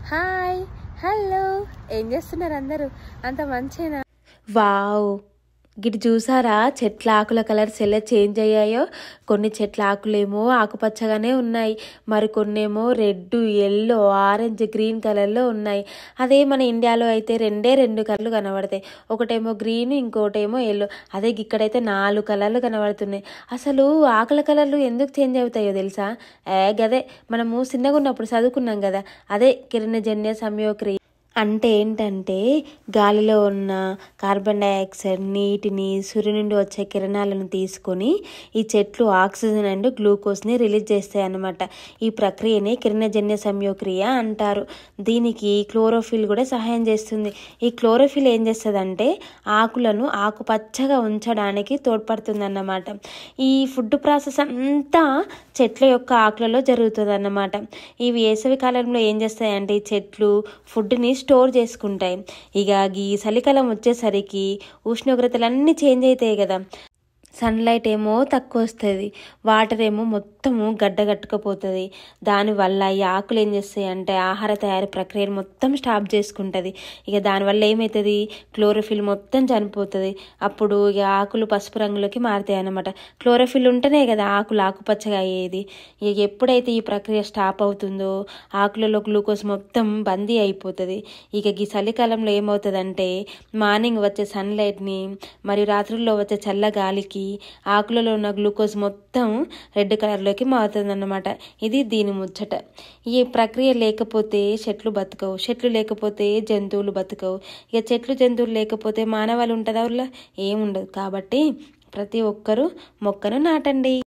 hi hello ఏం చేస్తున్నారు అందరూ అంత మంచేనా వావ్ గిటి చూసారా చెట్ల ఆకుల కలర్స్ ఎలా చేంజ్ అయ్యాయో కొన్ని చెట్ల ఆకులేమో ఆకుపచ్చగానే ఉన్నాయి మరి కొన్నేమో రెడ్ ఎల్లో ఆరెంజ్ గ్రీన్ కలర్లో ఉన్నాయి అదే మన ఇండియాలో అయితే రెండే రెండు కలర్లు కనబడతాయి ఒకటేమో గ్రీన్ ఇంకోటేమో ఎల్లో అదే ఇక్కడైతే నాలుగు కలర్లు కనబడుతున్నాయి అసలు ఆకుల కలర్లు ఎందుకు చేంజ్ అవుతాయో తెలుసా ఏ గదే మనము చిన్నగా ఉన్నప్పుడు చదువుకున్నాం కదా అదే కిరణజన్య సంయోక్రియ అంటే ఏంటంటే గాలిలో ఉన్న కార్బన్ డైఆక్సైడ్ నీటిని సూర్యు నుండి వచ్చే కిరణాలను తీసుకొని ఈ చెట్లు ఆక్సిజన్ అండ్ గ్లూకోజ్ని రిలీజ్ చేస్తాయి అన్నమాట ఈ ప్రక్రియని కిరణజన్య సంయోక్రియ అంటారు దీనికి క్లోరోఫిల్ కూడా సహాయం చేస్తుంది ఈ క్లోరోఫిల్ ఏం చేస్తుందంటే ఆకులను ఆకుపచ్చగా ఉంచడానికి తోడ్పడుతుంది అన్నమాట ఈ ఫుడ్ ప్రాసెస్ అంతా చెట్ల యొక్క ఆకులలో జరుగుతుంది అన్నమాట ఈ వేసవి కాలంలో ఏం చేస్తాయంటే ఈ చెట్లు ఫుడ్ని స్టోర్ చేసుకుంటాయి ఇక ఈ చలికాలం వచ్చేసరికి ఉష్ణోగ్రతలు అన్నీ చేంజ్ అవుతాయి కదా సన్లైట్ ఏమో తక్కువ వస్తుంది వాటర్ ఏమో మొత్తము గడ్డ కట్టుకపోతుంది దానివల్ల ఈ ఆకులు ఏం చేస్తాయి అంటే ఆహార తయారీ ప్రక్రియను మొత్తం స్టాప్ చేసుకుంటుంది ఇక దానివల్ల ఏమవుతుంది క్లోరోఫిల్ మొత్తం చనిపోతుంది అప్పుడు ఇక ఆకులు పసుపు రంగులోకి మారుతాయి అన్నమాట క్లోరోఫిల్ ఉంటేనే కదా ఆకులు ఆకుపచ్చగా అయ్యేది ఇక ఎప్పుడైతే ఈ ప్రక్రియ స్టాప్ అవుతుందో ఆకులలో గ్లూకోజ్ మొత్తం బందీ అయిపోతుంది ఇక ఈ చలికాలంలో ఏమవుతుందంటే మార్నింగ్ వచ్చే సన్లైట్ని మరియు రాత్రుల్లో వచ్చే చల్ల గాలికి ఆకులలో ఉన్న గ్లూకోజ్ మొత్తం రెడ్ కలర్లోకి మారుతుంది అన్నమాట ఇది దీని ముచ్చట ఈ ప్రక్రియ లేకపోతే చెట్లు బతకవు చెట్లు లేకపోతే జంతువులు బతకవు ఇక చెట్లు జంతువులు లేకపోతే మానవాళి ఉంటుందా ఊళ్ళో ఏముండదు కాబట్టి ప్రతి ఒక్కరూ మొక్కను నాటండి